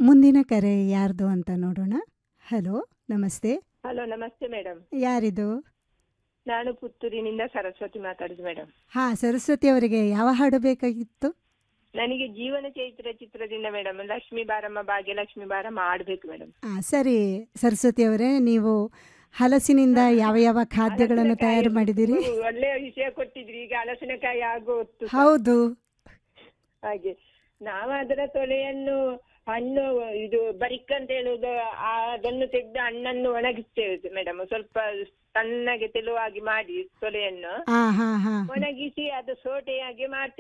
ಮುಂದಿನ ಕರೆ ಯಾರ್ದು ಅಂತ ನೋಡೋಣ ಹಲೋ ನಮಸ್ತೆ ಹಲೋ ನಮಸ್ತೆ ಮೇಡಮ್ ಯಾರಿದು ನಾನು ಪುತ್ತೂರಿನಿಂದ ಸರಸ್ವತಿ ಮಾತಾಡುದು ಮೇಡಮ್ ಹಾ ಸರಸ್ವತಿ ಅವರಿಗೆ ಯಾವ ಹಾಡು ಬೇಕಾಗಿತ್ತು ನನಗೆ ಜೀವನ ಚೈತ್ರ ಚಿತ್ರದಿಂದ ಮೇಡಮ್ ಲಕ್ಷ್ಮೀ ಬಾರಮ್ಮ ಭಾಗ್ಯಲಕ್ಷ್ಮಿ ಬಾರಮ್ಮ ಆಡ್ಬೇಕು ಮೇಡಮ್ ಆ, ಸರಿ ಸರಸ್ವತಿ ಅವರೇ ನೀವು ಹಲಸಿನಿಂದ ಯಾವ ಯಾವ ಖಾದ್ಯಗಳನ್ನು ತಯಾರು ಮಾಡಿದಿರಿ ಒಳ್ಳೆಯ ವಿಷಯ ಕೊಟ್ಟಿದ್ರಿ ಈಗ ಹಲಸಿನಕಾಯಿ ಆಗೋ ಹೊತ್ತು ಹೌದು ಹಾಗೆ ನಾವು ಅದರ ತೊಳೆಯನ್ನು ಹಣ್ಣು ಇದು ಬರಿಕ್ ಅಂತ ಹೇಳುದು ಆ ಅದನ್ನು ತೆಗೆದು ಹಣ್ಣನ್ನು ಒಣಗಿಸ್ತೇವೆ ಮೇಡಮ್ ಸ್ವಲ್ಪ ಸಣ್ಣಗೆ ತೆಳುವಾಗಿ ಮಾಡಿ ತೊಲೆಯನ್ನು ಹಾ ಹಾ ಹಾ ಒಣಗಿಸಿ ಅದು ಸೋಟೆಯಾಗಿ ಮಾಡ್ತೇವೆ